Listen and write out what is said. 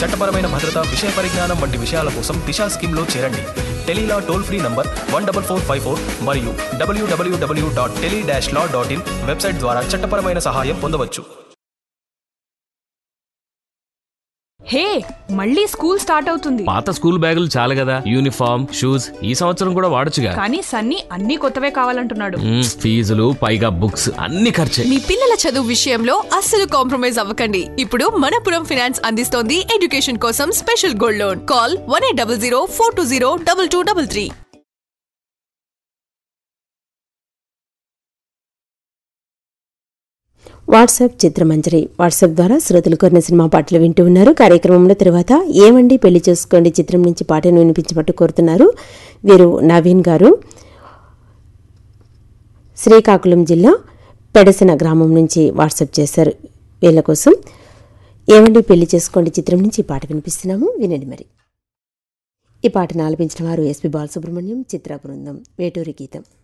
చట్టపరమైన భద్రత విషయ పరిజ్ఞానం వంటి విషయాల కోసం దిశా స్కీమ్లో చేరండి tele law toll free number one double four five four మరియు WWW dot tele dash law dot in website ద్వారా చట్టపరమైన సహాయం పొందవచ్చు హే మళ్ళీ స్కూల్ స్టార్ట్ అవుతుంది పాత స్కూల్ బ్యాగులు చాలు కదా యూనిఫామ్ షూస్ ఈ సంవత్సరం కూడా వాడొచ్చుగా కానీ సన్నీ అన్ని కొత్తవే కావాలంటున్నాడు మ్మ్, ఫీజులు పైగా బుక్స్ అన్ని ఖర్చే మీ పిల్లల చదువు విషయంలో అస్సలు కాంప్రమైజ్ అవ్వకండి ఇప్పుడు మనపురం ఫినాన్స్ అందిస్తోంది ఎడ్యుకేషన్ కోసం special gold loan call one eight double zero four two zero double two double three WhatsApp Chitramanjari WhatsApp ద్వారా శ్రోతలు కోరిన సినిమా పాటలు వింటూ ఉన్నారు కార్యక్రమంలో తర్వాత ఏమండి పెళ్లి చేసుకోండి చిత్రం నుంచి పాటను వినిపించబట్టు కోరుతున్నారు వీరు నవీన్ గారు శ్రీకాకుళం జిల్లా పెడసిన గ్రామం నుంచి వాట్సాప్ చేశారు వీళ్ళ కోసం ఏమండి పెళ్లి చేసుకోండి చిత్రం నుంచి ఈ పాట వినిపిస్తున్నాము వినండి మరి ఈ పాటను ఆలపించిన వారు ఎస్పి బాలసుబ్రహ్మణ్యం చిత్ర బృందం వేటూరి గీతం